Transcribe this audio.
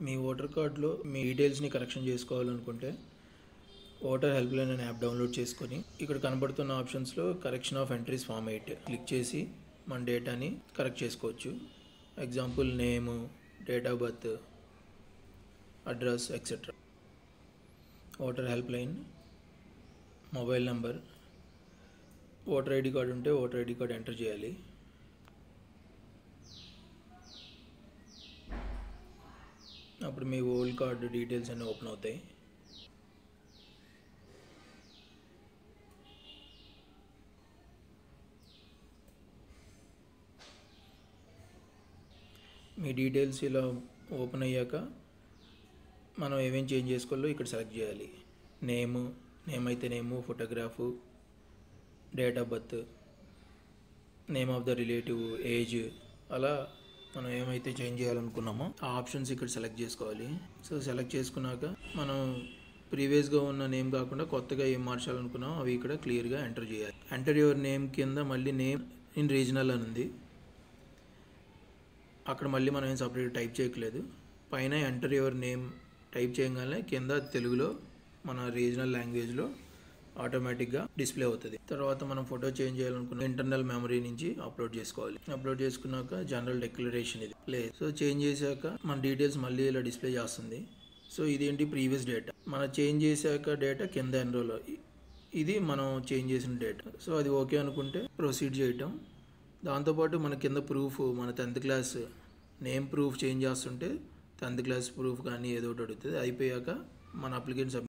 మీ voter కార్డులో మీ డీటెయిల్స్ని కరెక్షన్ చేసుకోవాలనుకుంటే ఓటర్ హెల్ప్ లైన్ అనే యాప్ డౌన్లోడ్ చేసుకొని ఇక్కడ కనబడుతున్న ఆప్షన్స్లో correction of entries form eight click చేసి మన డేటాని కరెక్ట్ చేసుకోవచ్చు example name date of birth address etcetera voter helpline mobile number voter ID card ఉంటే ఓటర్ ఐడి కార్డు ఎంటర్ చేయాలి అప్పుడు మీ ఓల్డ్ కార్డు డీటెయిల్స్ అన్నీ ఓపెన్ అవుతాయి మీ డీటెయిల్స్ ఇలా ఓపెన్ అయ్యాక మనం ఏమేం చేంజ్ చేసుకోవాలో ఇక్కడ సెలెక్ట్ చేయాలి నేము నేమ్ అయితే name photograph date of birth name of the relative age అలా మనం ఏమైతే చేంజ్ చేయాలనుకున్నామో ఆ ఆప్షన్స్ ఇక్కడ సెలెక్ట్ చేసుకోవాలి సో సెలెక్ట్ చేసుకున్నాక మనం ప్రీవియస్గా ఉన్న నేమ్ కాకుండా కొత్తగా ఏం మార్చాలనుకున్నామో అవి ఇక్కడ క్లియర్గా ఎంటర్ చేయాలి ఎంటర్ యువర్ నేమ్ కింద మళ్ళీ నేమ్ ఇన్ రీజనల్ అని ఉంది అక్కడ మళ్ళీ మనం ఏం సపరేట్ టైప్ చేయట్లేదు పైన ఎంటర్ యువర్ నేమ్ టైప్ చేయగానే కింద తెలుగులో మన రీజనల్ లాంగ్వేజ్లో ఆటోమేటిక్గా డిస్ప్లే అవుతుంది తర్వాత మనం ఫోటో చేంజ్ చేయాలనుకున్న ఇంటర్నల్ మెమరీ నుంచి అప్లోడ్ చేసుకోవాలి అప్లోడ్ చేసుకున్నాక జనరల్ డిక్లరేషన్ ఇది ప్లే సో చేంజ్ చేశాక మన డీటెయిల్స్ మళ్ళీ ఇలా డిస్ప్లే చేస్తుంది సో ఇదేంటి ప్రీవియస్ డేటా మనం చేంజ్ చేశాక డేటా కింద ఎన్రోల్ ఇది మనం చేంజ్ చేసిన డేటా సో అది ఓకే అనుకుంటే ప్రొసీడ్ చేయటం దాంతోపాటు మన కింద ప్రూఫ్ మన tenth class name proof change చేస్తుంటే టెన్త్ క్లాస్ ప్రూఫ్ కానీ ఏదో ఒకటి అడుగుతుంది అయిపోయాక మన అప్లికేషన్